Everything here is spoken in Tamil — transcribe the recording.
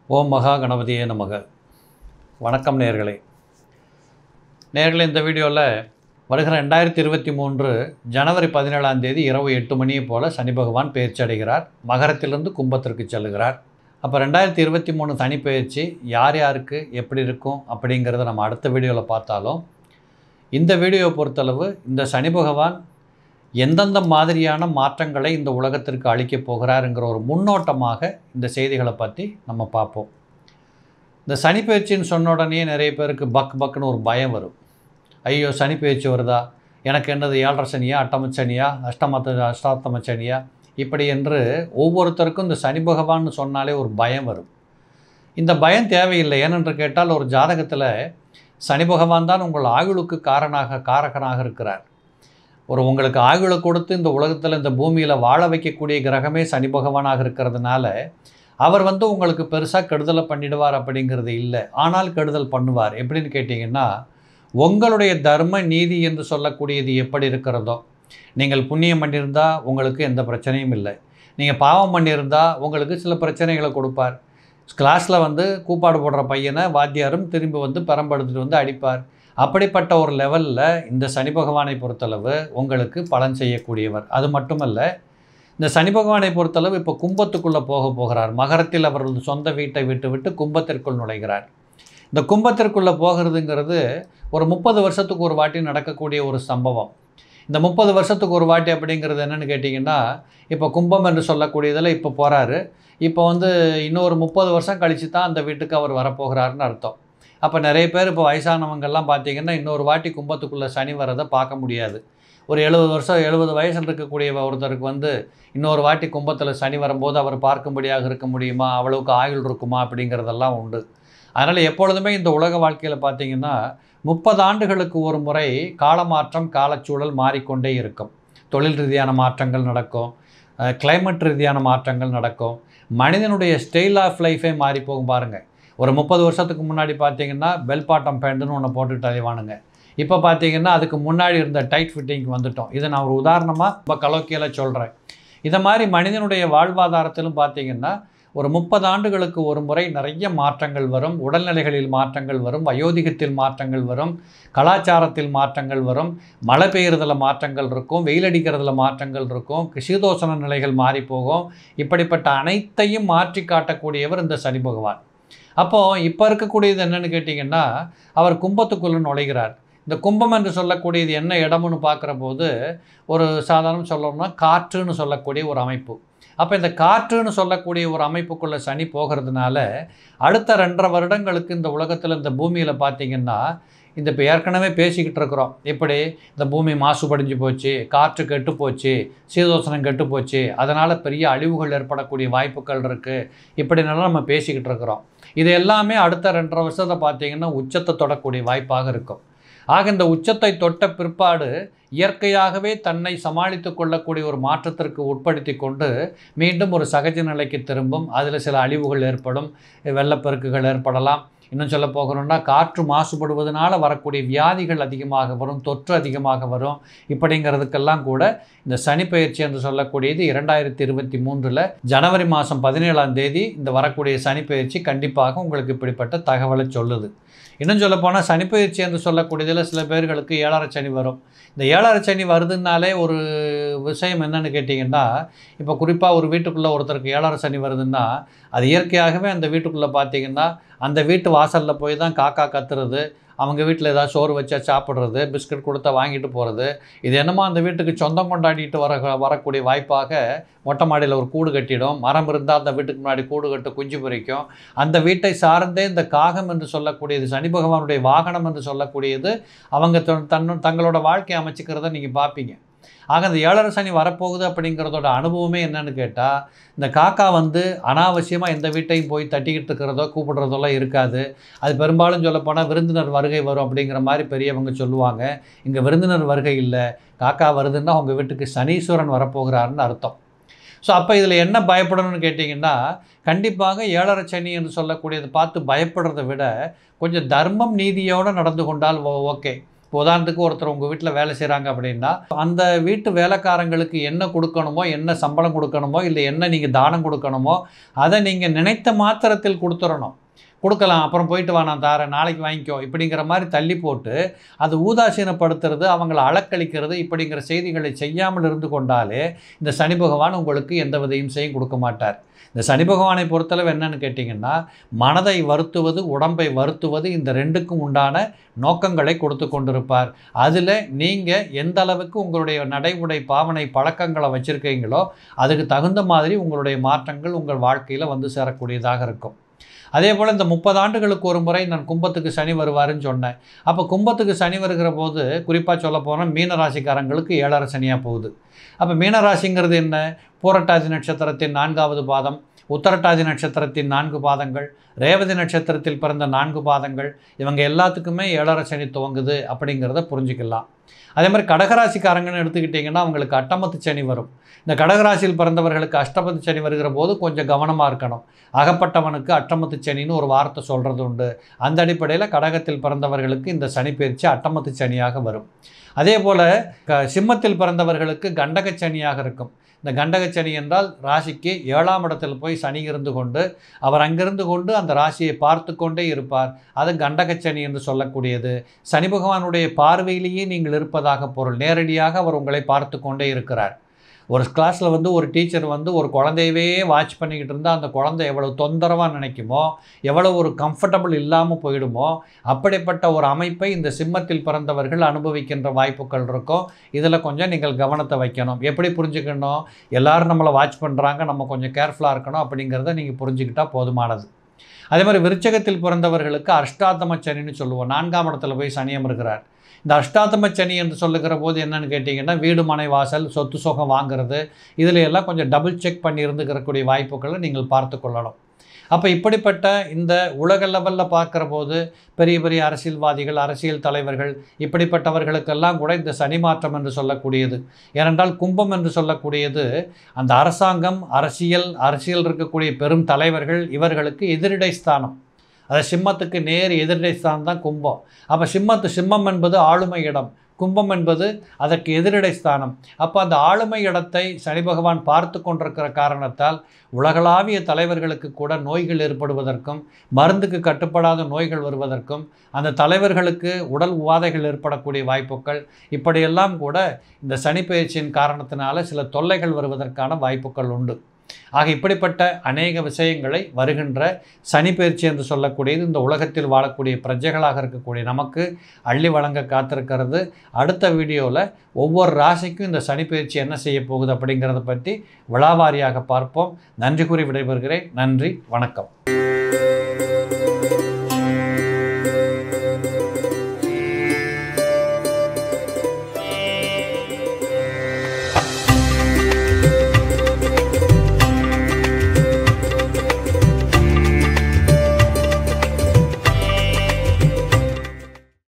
ஓம் மகா கணபதியே நமக வணக்கம் நேர்களே நேர்களே இந்த வீடியோவில் வருகிற ரெண்டாயிரத்தி இருபத்தி மூன்று ஜனவரி பதினேழாம் தேதி இரவு எட்டு மணியை போல் சனி பகவான் பயிற்சி அடைகிறார் மகரத்திலிருந்து கும்பத்திற்கு செல்லுகிறார் அப்போ ரெண்டாயிரத்தி இருபத்தி மூணு சனி பயிற்சி யார் யாருக்கு எப்படி இருக்கும் அப்படிங்கிறத நம்ம அடுத்த வீடியோவில் பார்த்தாலும் இந்த வீடியோவை பொறுத்தளவு இந்த சனி பகவான் எந்தெந்த மாதிரியான மாற்றங்களை இந்த உலகத்திற்கு அளிக்கப் போகிறாருங்கிற ஒரு முன்னோட்டமாக இந்த செய்திகளை பற்றி நம்ம பார்ப்போம் இந்த சனி பயிற்சின்னு சொன்ன உடனே நிறைய பேருக்கு பக் பக்குன்னு ஒரு பயம் வரும் ஐயோ சனி பயிற்சி வருதா எனக்கு என்னது ஏழரை சனியா அட்டம சனியா அஷ்டமத்த அஷ்டாத்தம சனியா இப்படி என்று ஒவ்வொருத்தருக்கும் இந்த சனி பகவான்னு சொன்னாலே ஒரு பயம் வரும் இந்த பயம் தேவையில்லை ஏனென்று கேட்டால் ஒரு ஜாதகத்தில் சனி பகவான் தான் உங்கள் ஆயுளுக்கு காரணாக காரகனாக இருக்கிறார் ஒரு உங்களுக்கு ஆயுளை கொடுத்து இந்த உலகத்தில் இந்த பூமியில் வாழ வைக்கக்கூடிய கிரகமே சனி பகவானாக இருக்கிறதுனால அவர் வந்து உங்களுக்கு பெருசாக கெடுதலை பண்ணிடுவார் அப்படிங்கிறது இல்லை ஆனால் கெடுதல் பண்ணுவார் எப்படின்னு கேட்டிங்கன்னா உங்களுடைய தர்ம நீதி என்று சொல்லக்கூடியது எப்படி இருக்கிறதோ நீங்கள் புண்ணியம் பண்ணியிருந்தால் உங்களுக்கு எந்த பிரச்சனையும் இல்லை நீங்கள் பாவம் பண்ணியிருந்தால் உங்களுக்கு சில பிரச்சனைகளை கொடுப்பார் கிளாஸில் வந்து கூப்பாடு போடுற பையனை வாத்தியாரும் திரும்பி வந்து பெரம்பெடுத்துட்டு வந்து அடிப்பார் அப்படிப்பட்ட ஒரு லெவலில் இந்த சனி பகவானை பொறுத்தளவு உங்களுக்கு பலன் செய்யக்கூடியவர் அது மட்டுமல்ல இந்த சனி பகவானை பொறுத்தளவு இப்போ கும்பத்துக்குள்ளே போக போகிறார் மகரத்தில் அவரது சொந்த வீட்டை விட்டு விட்டு கும்பத்திற்குள் நுழைகிறார் இந்த கும்பத்திற்குள்ளே போகிறதுங்கிறது ஒரு முப்பது வருஷத்துக்கு ஒரு வாட்டி நடக்கக்கூடிய ஒரு சம்பவம் இந்த முப்பது வருஷத்துக்கு ஒரு வாட்டி அப்படிங்கிறது என்னென்னு கேட்டிங்கன்னா இப்போ கும்பம் என்று சொல்லக்கூடியதில் இப்போ போகிறாரு இப்போ வந்து இன்னொரு முப்பது வருஷம் கழித்து தான் அந்த வீட்டுக்கு அவர் வரப்போகிறாருன்னு அர்த்தம் அப்போ நிறைய பேர் இப்போ வயசானவங்கெல்லாம் பார்த்தீங்கன்னா இன்னொரு வாட்டி கும்பத்துக்குள்ளே சனி வரதை பார்க்க முடியாது ஒரு எழுபது வருஷம் எழுபது வயசில் இருக்கக்கூடிய ஒருத்தருக்கு வந்து இன்னொரு வாட்டி கும்பத்தில் சனி வரும்போது அவர் பார்க்கும்படியாக இருக்க முடியுமா அவ்வளவுக்கு ஆயுள் இருக்குமா அப்படிங்கிறதெல்லாம் உண்டு அதனால் எப்பொழுதுமே இந்த உலக வாழ்க்கையில் பார்த்தீங்கன்னா முப்பது ஆண்டுகளுக்கு ஒரு முறை காலமாற்றம் காலச்சூழல் மாறிக்கொண்டே இருக்கும் தொழில் ரீதியான மாற்றங்கள் நடக்கும் கிளைமேட் ரீதியான மாற்றங்கள் நடக்கும் மனிதனுடைய ஸ்டைல் ஆஃப் லைஃபே மாறி போகும் பாருங்கள் ஒரு முப்பது வருஷத்துக்கு முன்னாடி பார்த்தீங்கன்னா பெல் பாட்டம் பேண்ட்டுன்னு ஒன்று போட்டுட்டு அலைவானுங்க இப்போ பார்த்தீங்கன்னா அதுக்கு முன்னாடி இருந்த டைட் ஃபிட்டிங்க்கு வந்துட்டோம் இதை நான் ஒரு உதாரணமாக இப்போ கலோக்கியில் சொல்கிறேன் இதை மாதிரி மனிதனுடைய வாழ்வாதாரத்திலும் பார்த்தீங்கன்னா ஒரு முப்பது ஆண்டுகளுக்கு ஒரு முறை நிறைய மாற்றங்கள் வரும் உடல்நிலைகளில் மாற்றங்கள் வரும் வயோதிகத்தில் மாற்றங்கள் வரும் கலாச்சாரத்தில் மாற்றங்கள் வரும் மழை பெய்கிறதுல மாற்றங்கள் இருக்கும் வெயில் அடிக்கிறதுல மாற்றங்கள் இருக்கும் சீதோசன நிலைகள் மாறி போகும் இப்படிப்பட்ட அனைத்தையும் மாற்றி காட்டக்கூடியவர் இந்த சனி பகவான் அப்போது இப்போ இருக்கக்கூடியது என்னென்னு கேட்டிங்கன்னா அவர் கும்பத்துக்குள்ளே நுழைகிறார் இந்த கும்பம் என்று சொல்லக்கூடியது என்ன இடம்னு பார்க்குற போது ஒரு சாதாரணம் சொல்லணும்னா காற்றுன்னு சொல்லக்கூடிய ஒரு அமைப்பு அப்போ இந்த காற்றுன்னு சொல்லக்கூடிய ஒரு அமைப்புக்குள்ளே சனி போகிறதுனால அடுத்த ரெண்டரை வருடங்களுக்கு இந்த உலகத்தில் இந்த பூமியில் பார்த்திங்கன்னா இந்த இப்போ ஏற்கனவே பேசிக்கிட்டு இருக்கிறோம் இப்படி இந்த பூமி மாசுபடிஞ்சு போச்சு காற்று கெட்டு போச்சு சீதோசனம் கெட்டு போச்சு அதனால் பெரிய அழிவுகள் ஏற்படக்கூடிய வாய்ப்புகள் இருக்குது இப்படினாலும் நம்ம பேசிக்கிட்டு இருக்கிறோம் இது எல்லாமே அடுத்த ரெண்டரை வருஷத்தை பார்த்திங்கன்னா உச்சத்தை தொடக்கூடிய வாய்ப்பாக இருக்கும் ஆக இந்த உச்சத்தை தொட்ட பிற்பாடு இயற்கையாகவே தன்னை சமாளித்து கொள்ளக்கூடிய ஒரு மாற்றத்திற்கு உட்படுத்தி கொண்டு மீண்டும் ஒரு சகஜ நிலைக்கு திரும்பும் அதில் சில அழிவுகள் ஏற்படும் வெள்ளப்பெருக்குகள் ஏற்படலாம் இன்னும் சொல்ல போகணும்னா காற்று மாசுபடுவதனால வரக்கூடிய வியாதிகள் அதிகமாக வரும் தொற்று அதிகமாக வரும் இப்படிங்கிறதுக்கெல்லாம் கூட இந்த சனி பயிற்சி என்று சொல்லக்கூடியது இரண்டாயிரத்தி இருபத்தி மூன்றில் ஜனவரி மாதம் பதினேழாம் தேதி இந்த வரக்கூடிய சனி பயிற்சி கண்டிப்பாக உங்களுக்கு இப்படிப்பட்ட தகவலை சொல்லுது இன்னும் சொல்ல போனால் சனிப்பயிற்சி என்று சொல்லக்கூடியதில் சில பேர்களுக்கு ஏழரை சனி வரும் இந்த ஏழரை சனி வருதுனாலே ஒரு விஷயம் என்னன்னு கேட்டிங்கன்னா இப்போ குறிப்பாக ஒரு வீட்டுக்குள்ளே ஒருத்தருக்கு ஏழரை சனி வருதுன்னா அது இயற்கையாகவே அந்த வீட்டுக்குள்ளே பார்த்தீங்கன்னா அந்த வீட்டு வாசலில் போய் தான் காக்கா கத்துறது அவங்க வீட்டில் ஏதாவது சோறு வச்சா சாப்பிட்றது பிஸ்கட் கொடுத்தா வாங்கிட்டு போகிறது இது என்னமோ அந்த வீட்டுக்கு சொந்தம் கொண்டாடிட்டு வர வரக்கூடிய வாய்ப்பாக மொட்டை மாடியில் ஒரு கூடு கட்டிடும் மரம் இருந்தால் அந்த வீட்டுக்கு முன்னாடி கூடு கட்டு குஞ்சு பொறிக்கும் அந்த வீட்டை சார்ந்தே இந்த காகம் என்று சொல்லக்கூடியது சனி பகவானுடைய வாகனம் என்று சொல்லக்கூடியது அவங்க தன் தங்களோட வாழ்க்கையை அமைச்சிக்கிறத நீங்கள் பார்ப்பீங்க ஆக இந்த ஏழரை சனி வரப்போகுது அப்படிங்கிறதோட அனுபவமே என்னன்னு கேட்டால் இந்த காக்கா வந்து அனாவசியமாக எந்த வீட்டையும் போய் தட்டிக்கிட்டு இருக்கிறதோ கூப்பிடுறதெல்லாம் இருக்காது அது பெரும்பாலும் சொல்லப்போனால் விருந்தினர் வருகை வரும் அப்படிங்கிற மாதிரி பெரியவங்க சொல்லுவாங்க இங்கே விருந்தினர் வருகை இல்லை காக்கா வருதுன்னா உங்கள் வீட்டுக்கு சனீஸ்வரன் வரப்போகிறாருன்னு அர்த்தம் ஸோ அப்போ இதில் என்ன பயப்படணும்னு கேட்டிங்கன்னா கண்டிப்பாக ஏழரை சனி என்று சொல்லக்கூடியதை பார்த்து பயப்படுறதை விட கொஞ்சம் தர்மம் நீதியோடு நடந்து கொண்டால் ஓகே இப்போ உதாரணத்துக்கு ஒருத்தர் உங்கள் வீட்டில் வேலை செய்கிறாங்க அப்படின்னா அந்த வீட்டு வேலைக்காரங்களுக்கு என்ன கொடுக்கணுமோ என்ன சம்பளம் கொடுக்கணுமோ இல்லை என்ன நீங்கள் தானம் கொடுக்கணுமோ அதை நீங்கள் நினைத்த மாத்திரத்தில் கொடுத்துடணும் கொடுக்கலாம் அப்புறம் போயிட்டு வா நான் தாரேன் நாளைக்கு வாங்கிக்கோ இப்படிங்கிற மாதிரி தள்ளி போட்டு அது ஊதாசீனப்படுத்துறது அவங்கள அலக்களிக்கிறது இப்படிங்கிற செய்திகளை செய்யாமல் இருந்து கொண்டாலே இந்த சனி பகவான் உங்களுக்கு எந்த விதையும் செய்யும் கொடுக்க மாட்டார் இந்த சனி பகவானை பொறுத்தளவு என்னன்னு கேட்டிங்கன்னா மனதை வருத்துவது உடம்பை வருத்துவது இந்த ரெண்டுக்கும் உண்டான நோக்கங்களை கொடுத்து கொண்டிருப்பார் அதில் நீங்கள் எந்த அளவுக்கு உங்களுடைய நடைமுறை பாவனை பழக்கங்களை வச்சுருக்கீங்களோ அதுக்கு தகுந்த மாதிரி உங்களுடைய மாற்றங்கள் உங்கள் வாழ்க்கையில் வந்து சேரக்கூடியதாக இருக்கும் அதே போல் இந்த முப்பது ஆண்டுகளுக்கு ஒரு முறை நான் கும்பத்துக்கு சனி வருவாருன்னு சொன்னேன் அப்போ கும்பத்துக்கு சனி வருகிற போது குறிப்பாக சொல்ல போனால் மீனராசிக்காரங்களுக்கு ஏழரை சனியாக போகுது அப்போ மீனராசிங்கிறது என்ன பூரட்டாதி நட்சத்திரத்தின் நான்காவது பாதம் உத்தரட்டாதி நட்சத்திரத்தின் நான்கு பாதங்கள் ரேவதி நட்சத்திரத்தில் பிறந்த நான்கு பாதங்கள் இவங்க எல்லாத்துக்குமே ஏழரை சனி துவங்குது அப்படிங்கிறத புரிஞ்சுக்கலாம் அதே மாதிரி கடகராசிக்காரங்கன்னு எடுத்துக்கிட்டிங்கன்னா அவங்களுக்கு அட்டமத்து சனி வரும் இந்த கடகராசியில் பிறந்தவர்களுக்கு அஷ்டமத்து சனி வருகிற போது கொஞ்சம் கவனமாக இருக்கணும் அகப்பட்டவனுக்கு அட்டமத்து சனின்னு ஒரு வார்த்தை சொல்கிறது உண்டு அந்த அடிப்படையில் கடகத்தில் பிறந்தவர்களுக்கு இந்த சனி பயிற்சி அட்டமத்து சனியாக வரும் அதே போல் க சிம்மத்தில் பிறந்தவர்களுக்கு கண்டக சனியாக இருக்கும் இந்த கண்டக சனி என்றால் ராசிக்கு ஏழாம் இடத்தில் போய் சனி இருந்து கொண்டு அவர் அங்கிருந்து கொண்டு அந்த ராசியை பார்த்து கொண்டே இருப்பார் அது கண்டகச்சனி என்று சொல்லக்கூடியது சனி பகவானுடைய பார்வையிலேயே நீங்கள் இருப்பதாக பொருள் நேரடியாக அவர் உங்களை பார்த்து கொண்டே இருக்கிறார் ஒரு கிளாஸில் வந்து ஒரு டீச்சர் வந்து ஒரு குழந்தையவே வாட்ச் பண்ணிக்கிட்டு இருந்தால் அந்த குழந்தை எவ்வளவு தொந்தரவாக நினைக்குமோ எவ்வளோ ஒரு கம்ஃபர்டபுள் இல்லாமல் போயிடுமோ அப்படிப்பட்ட ஒரு அமைப்பை இந்த சிம்மத்தில் பிறந்தவர்கள் அனுபவிக்கின்ற வாய்ப்புகள் இருக்கும் இதில் கொஞ்சம் நீங்கள் கவனத்தை வைக்கணும் எப்படி புரிஞ்சுக்கணும் எல்லாரும் நம்மளை வாட்ச் பண்ணுறாங்க நம்ம கொஞ்சம் கேர்ஃபுல்லாக இருக்கணும் அப்படிங்கிறத நீங்கள் புரிஞ்சுக்கிட்டால் போதுமானது அதே மாதிரி விருச்சகத்தில் பிறந்தவர்களுக்கு அஷ்டாத்தம சனின்னு சொல்லுவோம் நான்காம் இடத்துல போய் சனியம் இருக்கிறார் இந்த அஷ்டாத்தம சனி என்று சொல்லுகிற போது என்னன்னு கேட்டிங்கன்னா வீடு மனை வாசல் சொத்து சுகம் வாங்குறது இதில் எல்லாம் கொஞ்சம் டபுள் செக் பண்ணி இருந்துக்கிறக்கூடிய வாய்ப்புகளை நீங்கள் பார்த்து கொள்ளணும் அப்போ இப்படிப்பட்ட இந்த உலக லெவலில் பார்க்குற போது பெரிய பெரிய அரசியல்வாதிகள் அரசியல் தலைவர்கள் இப்படிப்பட்டவர்களுக்கெல்லாம் கூட இந்த சனி மாற்றம் என்று சொல்லக்கூடியது ஏனென்றால் கும்பம் என்று சொல்லக்கூடியது அந்த அரசாங்கம் அரசியல் அரசியல் இருக்கக்கூடிய பெரும் தலைவர்கள் இவர்களுக்கு எதிரிடை ஸ்தானம் அது சிம்மத்துக்கு நேர் எதிரிடை ஸ்தானம் தான் கும்பம் அப்போ சிம்மத்து சிம்மம் என்பது ஆளுமை இடம் கும்பம் என்பது அதற்கு எதிரிடை ஸ்தானம் அப்போ அந்த ஆளுமை இடத்தை சனி பகவான் பார்த்து கொண்டிருக்கிற காரணத்தால் உலகளாவிய தலைவர்களுக்கு கூட நோய்கள் ஏற்படுவதற்கும் மருந்துக்கு கட்டுப்படாத நோய்கள் வருவதற்கும் அந்த தலைவர்களுக்கு உடல் உபாதைகள் ஏற்படக்கூடிய வாய்ப்புகள் இப்படியெல்லாம் கூட இந்த சனி பயிற்சியின் காரணத்தினால சில தொல்லைகள் வருவதற்கான வாய்ப்புகள் உண்டு ஆக இப்படிப்பட்ட அநேக விஷயங்களை வருகின்ற சனி பயிற்சி என்று சொல்லக்கூடியது இந்த உலகத்தில் வாழக்கூடிய பிரஜைகளாக இருக்கக்கூடிய நமக்கு அள்ளி வழங்க காத்திருக்கிறது அடுத்த வீடியோவில் ஒவ்வொரு ராசிக்கும் இந்த சனி பயிற்சி என்ன செய்ய போகுது அப்படிங்கிறத பற்றி விழாவாரியாக பார்ப்போம் நன்றி கூறி விடைபெறுகிறேன் நன்றி வணக்கம்